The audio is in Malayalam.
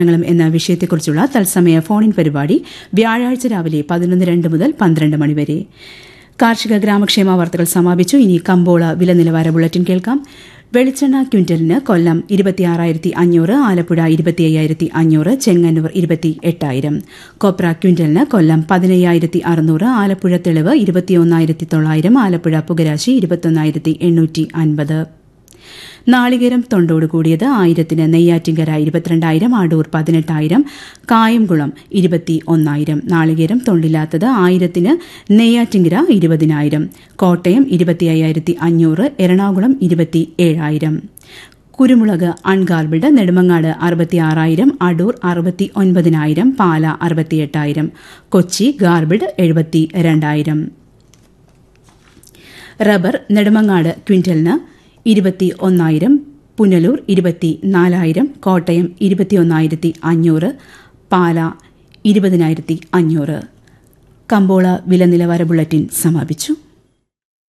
ങ്ങളും എന്ന വിഷയത്തെക്കുറിച്ചുള്ള തത്സമയ ഫോണിൻ പരിപാടി വ്യാഴാഴ്ച രാവിലെ പതിനൊന്ന് രണ്ട് മുതൽ പന്ത്രണ്ട് മണിവരെ കാർഷിക ഗ്രാമക്ഷേമ വാർത്തകൾ സമാപിച്ചു ഇനി കമ്പോള വില നിലവാര ബുള്ളറ്റിൻ കേൾക്കാം വെളിച്ചെണ്ണ ക്വിന്റലിന് കൊല്ലം ഇരുപത്തിയാറായിരത്തി അഞ്ഞൂറ് ആലപ്പുഴ ഇരുപത്തി അയ്യായിരത്തി അഞ്ഞൂറ് ചെങ്ങന്നൂർ ഇരുപത്തി എട്ടായിരം കൊപ്ര ക്വിന്റലിന് കൊല്ലം പതിനയ്യായിരത്തി അറുന്നൂറ് ആലപ്പുഴ തെളിവ് ഇരുപത്തിയൊന്നായിരത്തി തൊള്ളായിരം ആലപ്പുഴ പുകരാശി ഇരുപത്തൊന്നായിരത്തി എണ്ണൂറ്റി അൻപത് നാളികേരം തൊണ്ടോട് കൂടിയത് ആയിരത്തിന് നെയ്യാറ്റിങ്കര ഇരുപത്തിരണ്ടായിരം അടൂർ പതിനെട്ടായിരം കായംകുളം ഇരുപത്തി ഒന്നായിരം നാളികേരം തൊണ്ടില്ലാത്തത് ആയിരത്തിന് നെയ്യാറ്റിങ്കര ഇരുപതിനായിരം കോട്ടയം ഇരുപത്തി അയ്യായിരത്തി അഞ്ഞൂറ് എറണാകുളം ഇരുപത്തി ഏഴായിരം കുരുമുളക് അൺഗാർബിൾഡ് നെടുമങ്ങാട് അറുപത്തിയാറായിരം അടൂർ അറുപത്തി ഒൻപതിനായിരം പാല അറുപത്തിയെട്ടായിരം കൊച്ചി ഗാർബിൾഡ് എഴുപത്തി രണ്ടായിരം റബ്ബർ നെടുമങ്ങാട് ക്വിന്റലിന് ഇരുപത്തി ഒന്നായിരം പുനലൂർ ഇരുപത്തി നാലായിരം കോട്ടയം ഇരുപത്തിയൊന്നായിരത്തി അഞ്ഞൂറ് പാല ഇരുപതിനായിരത്തി അഞ്ഞൂറ് കമ്പോള വില നിലവാര ബുള്ളറ്റിൻ സമാപിച്ചു